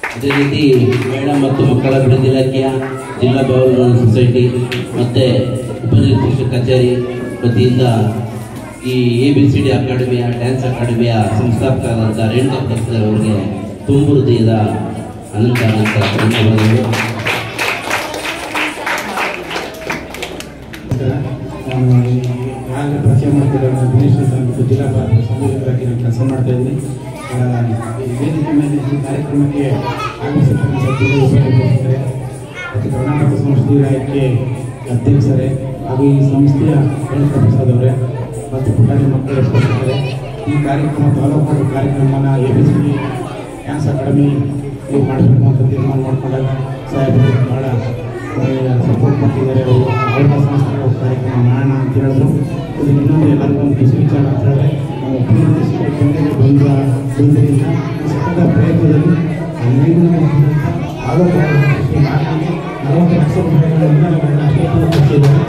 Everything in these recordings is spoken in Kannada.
ಅದೇ ರೀತಿ ಮಹಿಳಾ ಮತ್ತು ಮಕ್ಕಳ ಅಭಿವೃದ್ಧಿ ಇಲಾಖೆಯ ಜಿಲ್ಲಾ ಭವನ ಸೊಸೈಟಿ ಮತ್ತು ಉಪನಿರ್ದೇಶಕ ಕಚೇರಿ ವತಿಯಿಂದ ಈ ಎ ಬಿ ಸಿ ಡಿ ಅಕಾಡೆಮಿಯ ಡ್ಯಾನ್ಸ್ ಅಕಾಡೆಮಿಯ ಸಂಸ್ಥಾಪಕರಾದಂಥ ರೇಣುಕಾ ಪ್ರಸಾದ್ ಅವರಿಗೆ ತುಂಬು ಹೃದಯದ ಅನಂತ ಅನಂತ ಧನ್ಯವಾದಗಳು ನಾನು ಈಗಾಗಲೇ ಪರಿಚಯ ಮಾಡ್ತಿರೋ ದಿನೇಶ್ ಅಂತ ಅಂದ್ಬಿಟ್ಟು ಜಿಲ್ಲಾ ಭಾರತ ಸಂಘಟನೆಯಾಗಿ ನಾನು ಕೆಲಸ ಮಾಡ್ತಾ ಇದ್ದೀನಿ ಆ, ಈ ವೇದಿಕೆ ಮೇಲೆ ಈ ಕಾರ್ಯಕ್ರಮಕ್ಕೆ ಆಗಮಿಸಿರ್ತಕ್ಕಂಥ ಜಿಲ್ಲಾ ಉಪಾಧ್ಯಕ್ಷರೇ ಮತ್ತು ಕರ್ನಾಟಕ ಸಂಸ್ಥೆ ಇಲಾಖೆ ಅಧ್ಯಕ್ಷರೇ ಹಾಗೂ ಈ ಸಂಸ್ಥೆಯ ರೇಣುಕಾ ಪ್ರಸಾದ್ ಅವರೇ ಮತ್ತು ಪುಟಾಣಿ ಮಕ್ಕಳ ಸ್ಪರ್ಶಕರೇ ಈ ಕಾರ್ಯಕ್ರಮ ತಾಲೂಕು ಕಾರ್ಯಕ್ರಮನ A B C dance academy ನೀವು ಮಾಡಬೇಕು ಅಂತ ತೀರ್ಮಾನ ಮಾಡ್ಕೊಂಡಾಗ ಸಾಹೇಬರು ಭಾಳ ಸಪೋರ್ಟ್ ಮಾಡ್ತಿದ್ದಾರೆ ಅವರು ಅವ್ರ ಸಂಸ್ಥೆಗಳ ಕಾರ್ಯಕ್ರಮ ಮಾಡೋಣ ಅಂತ ಹೇಳಿದ್ರು ಇದು ಇನ್ನೊಂದು ಎಲ್ಲರಿಗೂ ಒಂದು ಖುಷಿ ವಿಚಾರ ಅಂತ ಹೇಳಿದ್ರೆ ನಾವು ಅಭಿವೃದ್ಧಿ ಕೆಂದಿಗೆ ಬಂದ ಬಂದಿರಿಂದ ಈ ಸತತ ಪ್ರಯತ್ನದಲ್ಲಿ ಹನ್ನೆರಡು ತಾಲೂಕು ಹಾಗಾಗಿ ನಲವತ್ತು ಲಕ್ಷ ರೂಪಾಯಿಗಳಿಂದ ನಮ್ಮನ್ನು ಅಷ್ಟೊಂದು ಕೊಟ್ಟಿದ್ದಾರೆ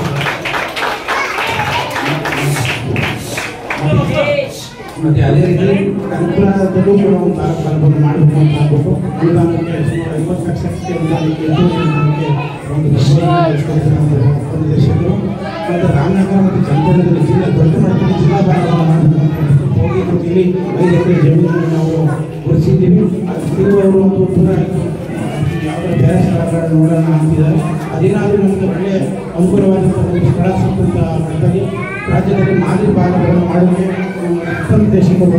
ಮತ್ತೆ ಅದೇ ರೀತಿ ಕನಕಪುರದಲ್ಲೂ ಕೂಡ ಒಂದು ತಾಲೂಕು ಅನುಭವ ಮಾಡಬೇಕು ಅಂತ ಅಂದ್ಬಿಟ್ಟು ಅನುದಾನಕ್ಕೆ ಸುಮಾರು ಐವತ್ತು ಲಕ್ಷಕ್ಕೆ ಅನುದಾನಕ್ಕೆ ಹೆಚ್ಚುವರಿ ಒಂದು ನಿರ್ದೇಶಕರು ಮತ್ತು ರಾಮನಗರ ಮತ್ತು ಚಂದ್ರನಗರ ಜಿಲ್ಲೆ ದೊಡ್ಡ ಮಟ್ಟದಲ್ಲಿ ಜಿಲ್ಲಾ ಭಾಗವನ್ನು ಮಾಡಬೇಕು ಅಂತ ಹೇಳ್ಬಿಟ್ಟು ಹೋಗಿ ಇಲ್ಲಿ ಐದು ಎಕರೆ ಜಮೀನನ್ನು ನಾವು ಗುರುತಿಸಿದ್ದೀವಿ ಅದು ತಿರುವರು ಒಂದು ಪುನಃ ಯಾವುದೋ ಬೇರೆ ಸ್ಥಳಗಳನ್ನು ನೋಡೋಣ ಅಂತಿದ್ದಾರೆ ಅದೇನಾದರೂ ನಮಗೆ ಒಳ್ಳೆಯ ಅನುಕೂಲವಾದಂಥ ಒಂದು ಸ್ಥಳ ಸಿಕ್ಕಂತ ಮಟ್ಟದಲ್ಲಿ ರಾಜ್ಯದಲ್ಲಿ ಮಾದರಿ ಭಾಗಗಳನ್ನು ಮಾಡೋಕ್ಕೆ ನಮ್ಮ ಉತ್ತಮ ದೇಶಕ್ಕೆ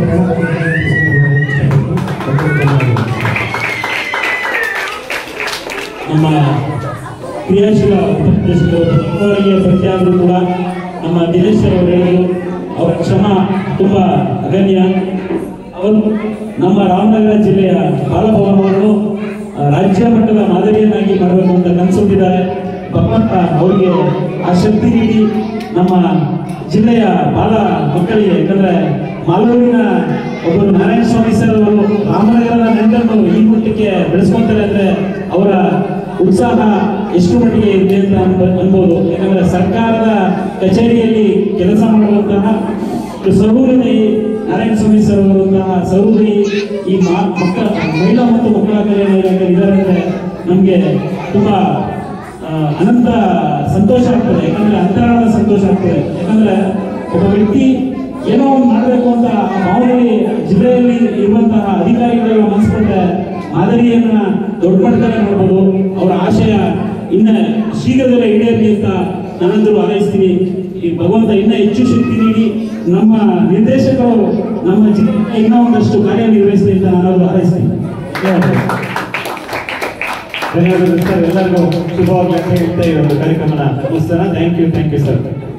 ನಮ್ಮ ಕ್ರಿಯಾಶೀಲ ಉಪದೇಶಕರು ಅವರಿಗೆ ಪ್ರತಿಯಾದರೂ ಕೂಡ ನಮ್ಮ ದಿನೇಶ್ ಅವರು ಹೇಳಿದರು ಅವರ ಶ್ರಮ ತುಂಬ ಅಗಣ್ಯ ಅವರು ನಮ್ಮ ರಾಮನಗರ ಜಿಲ್ಲೆಯ ಬಾಲಭವನವನ್ನು ಆ, ರಾಜ್ಯ ಮಟ್ಟದ ಮಾದರಿಯನ್ನಾಗಿ ಮಾಡಬೇಕು ಅಂತ ಕನಸುತ್ತಿದ್ದಾರೆ ಭಗವಂತ ಅವರಿಗೆ ಆ ಶಕ್ತಿ ನೀಡಿ ನಮ್ಮ ಜಿಲ್ಲೆಯ ಬಾಲ ಮಕ್ಕಳಿಗೆ ಯಾಕಂದ್ರೆ ಮಾಲೂರಿನ ಒಬ್ಬರು ನಾರಾಯಣ ಸ್ವಾಮಿ ಸರ್ ಅವರು ರಾಮನಗರದ ನೆಂಟನ್ನು ಈ ಮಟ್ಟಕ್ಕೆ ಬೆಳೆಸ್ಕೊಂತಾರೆ ಅಂದ್ರೆ ಅವರ ಉತ್ಸಾಹ ಎಷ್ಟು ಮಟ್ಟಿಗೆ ಇದೆ ಅಂತ ಅನ್ಬ- ಅನ್ಬೋದು ಯಾಕಂದ್ರೆ ಸರ್ಕಾರದ ಕಚೇರಿಯಲ್ಲಿ ಕೆಲಸ ಮಾಡುವಂತಹ ಸಹೋದರಿ ನಾರಾಯಣ ಸ್ವಾಮಿ ಸರ್ ಅವರಂತಹ ಸಹೋದರಿ ಈ ಮಾ- ಮಕ್ಕಳ ಮಹಿಳಾ ಮತ್ತು ಮಕ್ಕಳ ಕಲ್ಯಾಣ ಇಲಾಖೆ ಇದ್ದಾರೆ ಅಂದ್ರೆ ನಮಗೆ ತುಂಬಾ ಆ, ಅನಂತ ಸಂತೋಷ ಆಗ್ತದೆ ಯಾಕಂದ್ರೆ ಅಂತರಾಳದ ಸಂತೋಷ ಆಗ್ತದೆ ಯಾಕಂದ್ರೆ ಒಬ್ಬ ವ್ಯಕ್ತಿ ಏನೋ ಒಂದು ಮಾಡಬೇಕು ಅಂತ ಆ ಭಾವನೆಯಲ್ಲಿ ಜಿಲ್ಲೆಯಲ್ಲಿ ಇರುವಂತಹ ಅಧಿಕಾರಿಗಳೆಲ್ಲ ಮನಸ್ಕೊಂಡ್ರೆ ಮಾದರಿಯನ್ನ ದೊಡ್ಡ ಮಟ್ಟದಲ್ಲಿ ಮಾಡ್ಬೋದು ಅವರ ಆಶಯ ಇನ್ನ ಶೀಘ್ರದಲ್ಲೇ ಈಡೇರಲಿ ಅಂತ ನಾನಂತರೂ ಹಾರೈಸ್ತೀನಿ ಈ ಭಗವಂತ ಇನ್ನ ಹೆಚ್ಚು ಶಕ್ತಿ ನೀಡಿ ನಮ್ಮ ನಿರ್ದೇಶಕರು ನಮ್ಮ ಜಿಲ್ಲೆ ಇನ್ನೂ ಒಂದಷ್ಟು ಕಾರ್ಯನಿರ್ವಹಿಸಲಿ ಅಂತ ನಾನಾದರೂ ಹಾರೈಸ್ತೀನಿ ಧನ್ಯವಾದಗಳು. ಧನ್ಯವಾದಗಳು ಸರ್ ಎಲ್ಲರಿಗೂ ಶುಭವಾಗಲಿ ಅಂತ ಹೇಳ್ತಾ ಈ ಒಂದು ಕಾರ್ಯಕ್ರಮನ ಮುಗಿಸೋಣ thank you thank you sir